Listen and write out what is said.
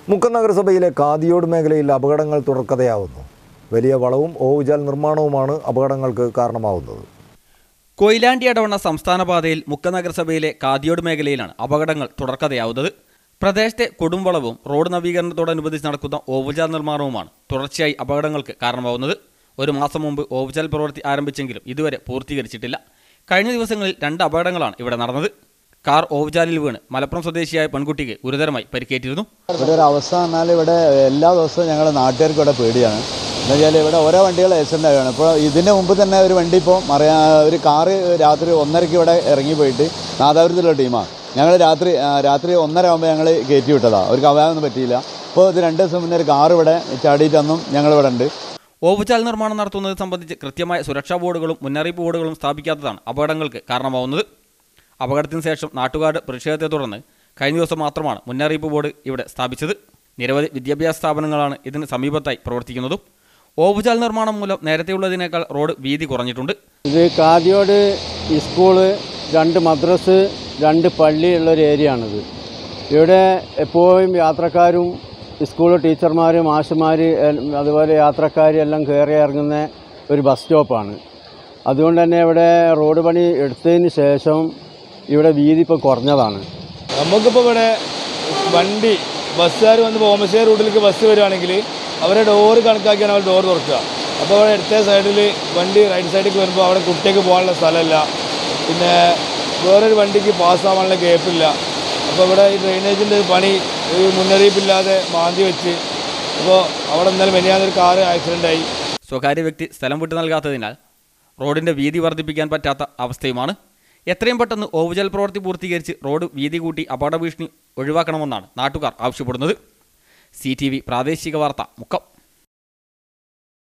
മുക്കം നഗരസഭയിലെ കാതിയോട് മേഖലയിൽ അപകടങ്ങൾ തുടർക്കഥയാവുന്നു വലിയ വളവും ഓവുചാൽ നിർമ്മാണവുമാണ് അപകടങ്ങൾക്ക് കാരണമാവുന്നത് കൊയിലാണ്ടി അടവണ്ണ സംസ്ഥാന പാതയിൽ മുക്ക നഗരസഭയിലെ കാതിയോട് മേഖലയിലാണ് അപകടങ്ങൾ തുടർക്കഥയാവുന്നത് പ്രദേശത്തെ കൊടുംവളവും റോഡ് നവീകരണത്തോടനുബന്ധിച്ച് നടക്കുന്ന ഓവുചാൽ നിർമ്മാണവുമാണ് തുടർച്ചയായി അപകടങ്ങൾക്ക് കാരണമാവുന്നത് ഒരു മാസം മുമ്പ് ഓവുചാൽ പ്രവൃത്തി ആരംഭിച്ചെങ്കിലും ഇതുവരെ പൂർത്തീകരിച്ചിട്ടില്ല കഴിഞ്ഞ ദിവസങ്ങളിൽ രണ്ട് അപകടങ്ങളാണ് ഇവിടെ നടന്നത് കാർ ഓവുചാലിൽ വീണ് മലപ്പുറം സ്വദേശിയായ പെൺകുട്ടിക്ക് ഗുരുതരമായി പരിക്കേറ്റിരുന്നു ഇവിടെ ഒരു അവസ്ഥ പറഞ്ഞാൽ ഇവിടെ എല്ലാ ദിവസവും ഞങ്ങൾ നാട്ടുകാർക്ക് ഇവിടെ പേടിയാണ് എന്ന് വെച്ചാൽ ഇവിടെ ഓരോ വണ്ടികൾ ആക്സിഡൻ്റ് ആവുകയാണ് ഇപ്പോൾ ഇതിന് മുമ്പ് തന്നെ ഒരു വണ്ടി ഇപ്പോൾ മറിയാ ഒരു കാറ് രാത്രി ഒന്നരയ്ക്ക് ഇവിടെ ഇറങ്ങി പോയിട്ട് നാദാപുരത്തിലുള്ള ടീമാണ് ഞങ്ങൾ രാത്രി ആ, രാത്രി ഒന്നര ആകുമ്പോൾ ഞങ്ങൾ കയറ്റി വിട്ടതാണ് അവർക്ക് അവയൊന്നും പറ്റിയില്ല ഇപ്പോൾ ഇത് രണ്ട് ദിവസം മുന്നേ ഒരു കാർ ഇവിടെ ചാടിയിട്ടൊന്നും ഞങ്ങൾ ഇവിടെ ഉണ്ട് ഓവുചാൽ നിർമ്മാണം നടത്തുന്നത് സംബന്ധിച്ച് കൃത്യമായ സുരക്ഷാ ബോർഡുകളും മുന്നറിയിപ്പ് ബോർഡുകളും സ്ഥാപിക്കാത്തതാണ് അപകടങ്ങൾക്ക് കാരണമാവുന്നത് അപകടത്തിന് ശേഷം നാട്ടുകാരുടെ പ്രതിഷേധത്തെ തുടർന്ന് കഴിഞ്ഞ ദിവസം മാത്രമാണ് മുന്നറിയിപ്പ് ബോർഡ് ഇവിടെ സ്ഥാപിച്ചത് നിരവധി വിദ്യാഭ്യാസ സ്ഥാപനങ്ങളാണ് ഇതിന് സമീപത്തായി പ്രവർത്തിക്കുന്നതും ഓവുചാൽ നിർമ്മാണം മൂലം നേരത്തെയുള്ളതിനേക്കാൾ റോഡ് വീതി കുറഞ്ഞിട്ടുണ്ട് ഇത് കാതിയോട് സ്കൂള് രണ്ട് മദ്രസ് രണ്ട് പള്ളി ഉള്ളൊരു ഏരിയ ആണിത് ഇവിടെ എപ്പോഴും യാത്രക്കാരും സ്കൂൾ ടീച്ചർമാർ മാഷുമാർ അതുപോലെ യാത്രക്കാർ എല്ലാം കയറി ഇറങ്ങുന്ന ഒരു ബസ് സ്റ്റോപ്പാണ് അതുകൊണ്ട് തന്നെ ഇവിടെ റോഡ് പണി എടുത്തതിന് ശേഷം ഇവിടെ വീതി ഇപ്പോൾ കുറഞ്ഞതാണ് നമുക്കിപ്പോൾ ഇവിടെ വണ്ടി ബസ്സുകാർ വന്ന് പോമശ്ശേരി റൂട്ടിലേക്ക് ബസ് വരികയാണെങ്കിൽ അവരെ ഡോറ് കണക്കാക്കിയാണ് അവർ ഡോർ തുറക്കുക അപ്പോൾ അവിടെ അടുത്ത സൈഡിൽ വണ്ടി റൈറ്റ് സൈഡിലേക്ക് വരുമ്പോൾ അവിടെ കുട്ടിക്ക് പോകാനുള്ള സ്ഥലമില്ല പിന്നെ വേറൊരു വണ്ടിക്ക് പാസ്സാവാനുള്ള ഗ്യാപ്പില്ല അപ്പോൾ ഇവിടെ ഈ ഡ്രെയിനേജിൻ്റെ പണി ഒരു മുന്നറിയിപ്പില്ലാതെ മാന്തി വെച്ച് അപ്പോൾ അവിടെ ഇന്നലെ മെനിയാന്നൊരു കാറ് ആക്സിഡൻ്റായി സ്വകാര്യ വ്യക്തി സ്ഥലം വിട്ടു നൽകാത്തതിനാൽ റോഡിന്റെ വീതി വർദ്ധിപ്പിക്കാൻ പറ്റാത്ത അവസ്ഥയുമാണ് എത്രയും പെട്ടെന്ന് ഓവുചാൽ പ്രവൃത്തി പൂർത്തീകരിച്ച് റോഡ് വീതി കൂട്ടി അപകട ഭീഷണി ഒഴിവാക്കണമെന്നാണ് നാട്ടുകാർ ആവശ്യപ്പെടുന്നത് സി പ്രാദേശിക വാർത്ത മുക്കം